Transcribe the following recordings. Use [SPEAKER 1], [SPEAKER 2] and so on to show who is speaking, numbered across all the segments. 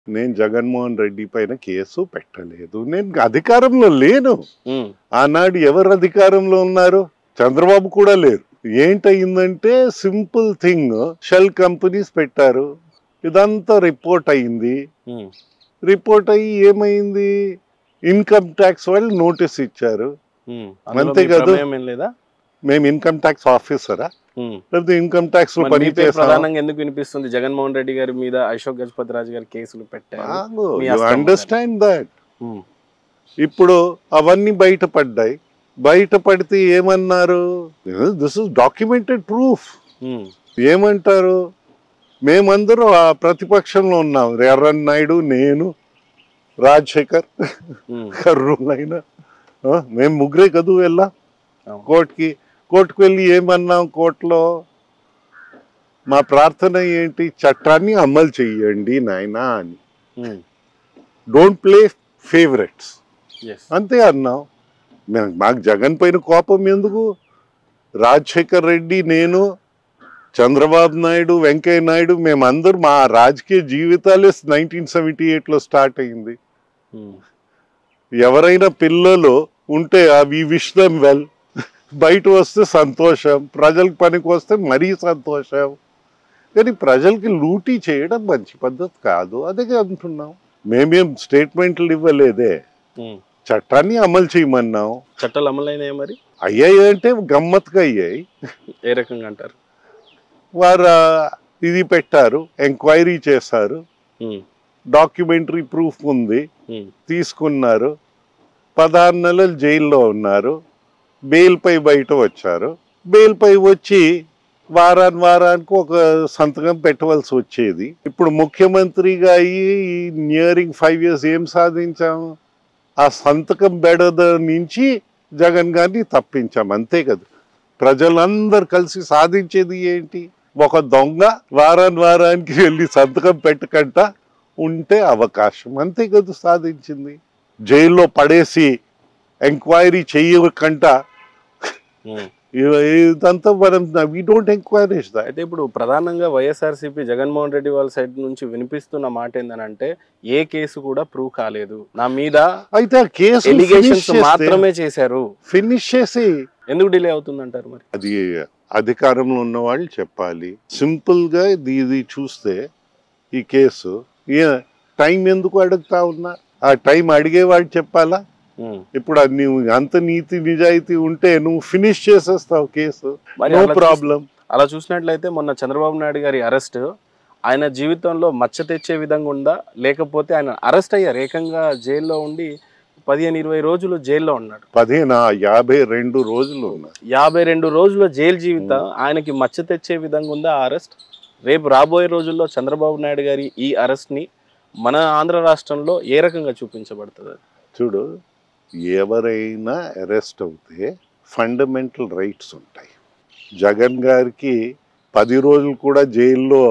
[SPEAKER 1] నేను జగన్మోహన్ రెడ్డి పైన కేసు పెట్టలేదు నేను అధికారంలో లేను
[SPEAKER 2] ఉమ్,
[SPEAKER 1] ఆనాడు ఎవరు అధికారంలో ఉన్నారు చంద్రబాబు కూడా లేరు ఏంటయిందంటే సింపుల్ థింగ్ షెల్ కంపెనీస్ పెట్టారు ఇదంతా రిపోర్ట్ అయింది
[SPEAKER 2] ఉమ్,
[SPEAKER 1] రిపోర్ట్ అయ్యి ఏమైంది ఇన్కమ్ ట్యాక్స్ వాళ్ళు నోటీస్ ఇచ్చారు
[SPEAKER 2] ఉమ్. అందులో
[SPEAKER 1] అంతే
[SPEAKER 2] మీ
[SPEAKER 1] కాదు.
[SPEAKER 2] ప్రమేయం ఏం లేదా
[SPEAKER 1] మేము ఇన్కమ్ ట్యాక్స్ ఆఫీసరా
[SPEAKER 2] ఉమ్.
[SPEAKER 1] లేకపోతే ఇన్కమ్ ట్యాక్స్ లో
[SPEAKER 2] మరి
[SPEAKER 1] పని
[SPEAKER 2] మీ పేరు
[SPEAKER 1] చేస్తాం
[SPEAKER 2] ప్రధానంగా ఎందుకు వినిపిస్తుంది జగన్మోహన్ రెడ్డి గారి మీద అశోక్ గజపతి రాజు గారి కేసులు పెట్టారు మీ
[SPEAKER 1] యు
[SPEAKER 2] హస్తం
[SPEAKER 1] అండర్స్టాండ్ దట్
[SPEAKER 2] ఉమ్,
[SPEAKER 1] ఇప్పుడు అవన్నీ బయటపడ్డాయి బయటపడితే ఏమన్నారు this is documented proof
[SPEAKER 2] um,
[SPEAKER 1] ఏమంటారు మేమందరూ ఆ ప్రతిపక్షంలో ఉన్నాం ఎర్రన్ నాయుడు నేను రాజశేఖర్
[SPEAKER 2] ఉమ్,
[SPEAKER 1] కర్రూలైన మేము ముగ్గురే కదూ వెళ్ళాం
[SPEAKER 2] అవును.
[SPEAKER 1] కోర్టుకి కోర్టుకు వెళ్ళి ఏమన్నాం కోర్టులో మా ప్రార్థన ఏంటి చట్టాన్ని అమలు చెయ్యండి నాయనా అని
[SPEAKER 2] um,
[SPEAKER 1] don't play favourites
[SPEAKER 2] yes.
[SPEAKER 1] అంతే అన్నాం మేము- మాకు జగన్ పైన కోపం ఎందుకు రాజశేఖర్ రెడ్డి నేను చంద్రబాబు నాయుడు వెంకయ్య నాయుడు మేమందరూ మా రాజకీయ జీవితాలే నైన్టీన్ సెవెంటీ ఎయిట్లో స్టార్ట్ అయింది
[SPEAKER 2] ఉమ్,
[SPEAKER 1] ఎవరైనా పిల్లలు ఉంటే అవి విష్ దమ్ వెల్ బయట వస్తే సంతోషం ప్రజలకు పనికి వస్తే మరీ సంతోషం కానీ ప్రజలకి లూటీ చేయడం మంచి పద్ధతి కాదు అదే అంటున్నాం మేమేం స్టేట్మెంట్లు ఇవ్వలేదే
[SPEAKER 2] ఉమ్.
[SPEAKER 1] చట్టాన్ని అమలు చేయమన్నాం
[SPEAKER 2] చట్టాలు అమలైనాయా మరి
[SPEAKER 1] అయ్యాయి అంటే గమ్మత్తుగా అయ్యాయి
[SPEAKER 2] ఏ రకంగా అంటారు
[SPEAKER 1] వారు ఆ, ఇది పెట్టారు ఎంక్వైరీ చేశారు
[SPEAKER 2] ఉమ్,
[SPEAKER 1] డాక్యుమెంటరీ ప్రూఫ్ ఉంది
[SPEAKER 2] ఉమ్,
[SPEAKER 1] తీసుకున్నారు పదహారు నెలలు జైల్లో ఉన్నారు బెయిల్పై బయట వచ్చారు బెయిల్పై వచ్చి వారాన్ని వారానికి ఒక సంతకం పెట్టవలసి వచ్చేది ఇప్పుడు ముఖ్యమంత్రిగా అయ్యి నియరింగ్ ఫైవ్ ఇయర్స్ ఏం సాధించాము ఆ సంతకం బెడద నుంచి జగన్ గారిని తప్పించాం అంతే కదా ప్రజలందరూ కలిసి సాధించేది ఏంటి ఒక దొంగ వారాన్ని వారానికి వెళ్ళి సంతకం పెట్టకంట ఉంటే అవకాశం అంతే కదా సాధించింది జైల్లో పడేసి ఎంక్వైరీ చేయకంట
[SPEAKER 2] ఉమ్.
[SPEAKER 1] ఇ- ఇదంతా మనం వీ డోంట్ ఎంక్వైరీస్ దాట్
[SPEAKER 2] అయితే ఇప్పుడు ప్రధానంగా వైఎస్ఆర్సీపీ జగన్మోహన్ రెడ్డి వాళ్ళ సైడ్ నుంచి వినిపిస్తున్న మాట ఏంటంటే ఏ కేసు కూడా ప్రూవ్ కాలేదు నా మీద
[SPEAKER 1] అయితే ఆ కేసు
[SPEAKER 2] ఎలిగేషన్స్ మాత్రమే చేశారు
[SPEAKER 1] ఫినిష్ చేసి
[SPEAKER 2] ఎందుకు డిలే అవుతుందంటారు మరి
[SPEAKER 1] అది అధికారంలో ఉన్న వాళ్ళు చెప్పాలి సింపుల్ గా ఇది ఇది చూస్తే ఈ కేసు టైం ఎందుకు అడుగుతా ఉన్నా ఆ టైం అడిగేవాడు చెప్పాలా
[SPEAKER 2] ఉమ్.
[SPEAKER 1] ఇప్పుడు అది నువ్వు అంత నీతి నిజాయితీ ఉంటే నువ్వు ఫినిష్ చేసేస్తావు కేసు
[SPEAKER 2] మరి
[SPEAKER 1] నో
[SPEAKER 2] అలా చూస్-
[SPEAKER 1] ప్రాబ్లం
[SPEAKER 2] అలా చూసినట్లయితే మొన్న చంద్రబాబు నాయుడు గారి అరెస్ట్ ఆయన జీవితంలో మచ్చ తెచ్చే విధంగా ఉందా లేకపోతే ఆయన అరెస్ట్ అయ్యారు ఏకంగా జైల్లో ఉండి పదిహేను ఇరవై రోజులు జైల్లో ఉన్నాడు
[SPEAKER 1] పదిహేను యాభై రెండు రోజులు ఉన్నారు
[SPEAKER 2] యాభై రెండు రోజుల జైలు జీవితం ఆయనకి మచ్చ తెచ్చే విధంగా ఉందా ఆ అరెస్ట్ రేపు రాబోయే రోజుల్లో చంద్రబాబు నాయుడు గారి ఈ అరెస్ట్ని మన ఆంధ్ర రాష్ట్రంలో ఏ రకంగా చూపించబడుతుంది
[SPEAKER 1] చూడు ఎవరైనా అరెస్ట్ అవుతే ఫండమెంటల్ రైట్స్ ఉంటాయి జగన్ గారికి పది రోజులు కూడా జైల్లో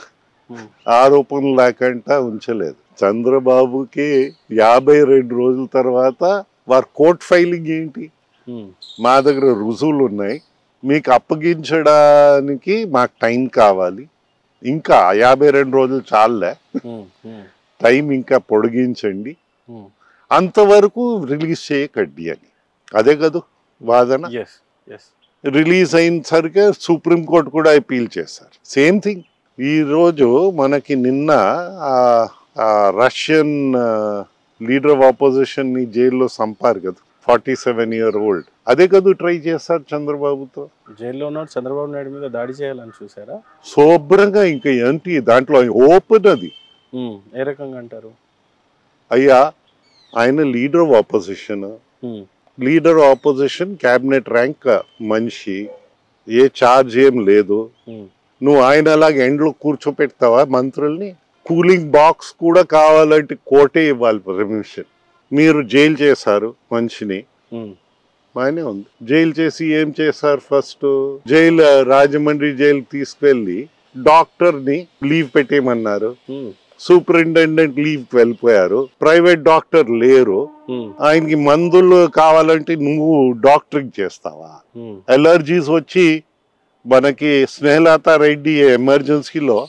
[SPEAKER 1] ఆరోపణలు లేకుండా ఉంచలేదు చంద్రబాబుకి యాభై రెండు రోజుల తర్వాత వారి కోర్ట్ ఫైలింగ్ ఏంటి
[SPEAKER 2] ఉమ్,
[SPEAKER 1] మా దగ్గర రుజువులు ఉన్నాయి మీకు అప్పగించడానికి మాకు టైం కావాలి ఇంకా యాభై రెండు రోజులు చాలే
[SPEAKER 2] ఉమ్, ఉమ్,
[SPEAKER 1] టైం ఇంకా పొడిగించండి
[SPEAKER 2] ఉమ్.
[SPEAKER 1] అంతవరకు రిలీజ్ చేయకండి అని అదే కదా వాదన
[SPEAKER 2] yes yes
[SPEAKER 1] రిలీజ్ అయిన సరిగా సుప్రీంకోర్టు కూడా అపీల్ చేశారు సేమ్ థింగ్ ఈ రోజు మనకి నిన్న ఆ- ఆ రష్యన్ లీడర్ ఆఫ్ ఆపోజిషన్ ని జైల్లో సంపారు కదా ఫార్టీ సెవెన్ ఇయర్ ఓల్డ్ అదే కదా ట్రై చేశారు చంద్రబాబుతో
[SPEAKER 2] జైల్లో ఉన్నాడు చంద్రబాబు నాయుడు మీద దాడి చేయాలని చూసారా
[SPEAKER 1] శుభ్రంగా ఇంకా ఏంటి దాంట్లో ఓపెన్ అది
[SPEAKER 2] ఉమ్, ఏ రకంగా అంటారు
[SPEAKER 1] అయ్యా ఆయన leader of opposition
[SPEAKER 2] um,
[SPEAKER 1] leader opposition cabinet rank మనిషి ఏ ఛార్జ్ ఏం లేదు
[SPEAKER 2] ఉమ్,
[SPEAKER 1] నువ్వు ఆయన అలాగే ఎండ్లో కూర్చోపెడతావా మంత్రుల్ని కూలింగ్ బాక్స్ కూడా కావాలంటే కోటే ఇవ్వాలి పర్మిషన్ మీరు జైలు చేశారు మనిషిని
[SPEAKER 2] ఉమ్,
[SPEAKER 1] బాగానే ఉంది జైలు చేసి ఏం చేశారు ఫస్ట్ జైలు రాజమండ్రి జైలు తీసుకెళ్ళి డాక్టర్ని లీవ్ పెట్టేయమన్నారు
[SPEAKER 2] ఉమ్,
[SPEAKER 1] సూపరింటెండెంట్ లీవ్ వెళ్ళిపోయారు ప్రైవేట్ డాక్టర్ లేరు
[SPEAKER 2] ఉమ్,
[SPEAKER 1] ఆయనకి మందులు కావాలంటే నువ్వు డాక్టరింగ్ చేస్తావా
[SPEAKER 2] ఉమ్,
[SPEAKER 1] ఎలర్జీస్ వచ్చి మనకి స్నేహలత రెడ్డి ఎమర్జెన్సీలో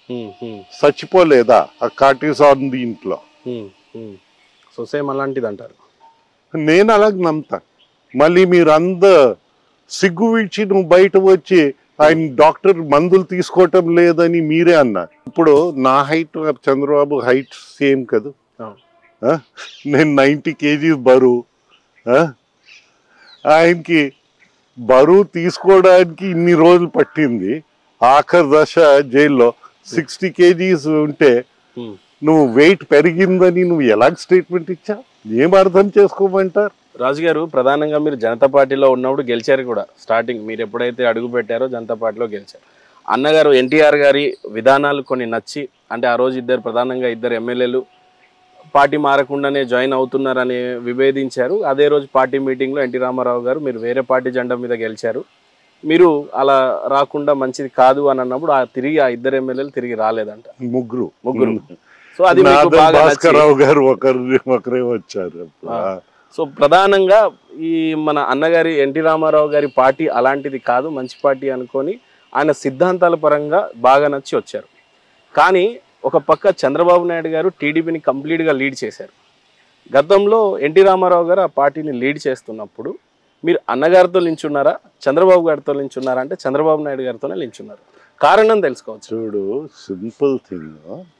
[SPEAKER 2] ఉమ్, ఉమ్,
[SPEAKER 1] చచ్చిపోలేదా ఆ కార్టిసాన్ దీంట్లో
[SPEAKER 2] ఉమ్, ఉమ్. సో సేమ్ అలాంటిది అంటారు
[SPEAKER 1] నేను అలాగ నమ్ముతాను మళ్ళీ మీరు అంద సిగ్గు విడిచి నువ్వు బయట వచ్చి ఆయన డాక్టర్ మందులు తీసుకోవటం లేదని మీరే అన్నారు ఇప్పుడు నా హైట్ చంద్రబాబు హైట్ సేమ్ కదా
[SPEAKER 2] అవును.
[SPEAKER 1] ఆ? నేను నైంటీ కేజీస్ బరువు ఆ? ఆయనకి బరువు తీసుకోవడానికి ఇన్ని రోజులు పట్టింది ఆఖరి దశ జైల్లో సిక్స్టీ కేజీస్ ఉంటే
[SPEAKER 2] ఉమ్.
[SPEAKER 1] నువ్వు వెయిట్ పెరిగిందని నువ్వు ఎలాగ స్టేట్మెంట్ ఇచ్చా ఏం అర్థం చేసుకోమంటారు
[SPEAKER 2] రాజు గారు ప్రధానంగా మీరు జనతా పార్టీలో ఉన్నప్పుడు గెలిచారు కూడా స్టార్టింగ్ మీరు ఎప్పుడైతే అడుగు పెట్టారో జనతా పార్టీలో గెలిచారు అన్నగారు ఎన్టీఆర్ గారి విధానాలు కొన్ని నచ్చి అంటే ఆ రోజు ఇద్దరు ప్రధానంగా ఇద్దరు ఎమ్మెల్యేలు పార్టీ మారకుండానే జాయిన్ అవుతున్నారని విభేదించారు అదే రోజు పార్టీ మీటింగ్లో ఎన్టీ రామారావు గారు మీరు వేరే పార్టీ జెండా మీద గెలిచారు మీరు అలా రాకుండా మంచిది కాదు అని అన్నప్పుడు ఆ తిరిగి ఆ ఇద్దరు ఎమ్మెల్యేలు తిరిగి రాలేదంట
[SPEAKER 1] ముగ్గురు
[SPEAKER 2] ముగ్గురు. సో అది మీకు
[SPEAKER 1] నాదర్
[SPEAKER 2] బాగా నచ్చి
[SPEAKER 1] భాస్కరరావు గారు ఒకరు ఒకరే వచ్చారు అప్పుడు.
[SPEAKER 2] ఆ. సో ప్రధానంగా ఈ మన అన్నగారి ఎన్టీ రామారావు గారి పార్టీ అలాంటిది కాదు మంచి పార్టీ అనుకొని ఆయన సిద్ధాంతాల పరంగా బాగా నచ్చి వచ్చారు కానీ ఒక పక్క చంద్రబాబు నాయుడు గారు టీడీపీని కంప్లీట్గా లీడ్ చేశారు గతంలో ఎన్టీ రామారావు గారు ఆ పార్టీని లీడ్ చేస్తున్నప్పుడు మీరు అన్నగారితో లించున్నారా చంద్రబాబు గారితో లించున్నారా అంటే చంద్రబాబు నాయుడు గారితోనే లించున్నారు కారణం తెలుసుకోవచ్చు
[SPEAKER 1] చూడు సింపుల్ థింగ్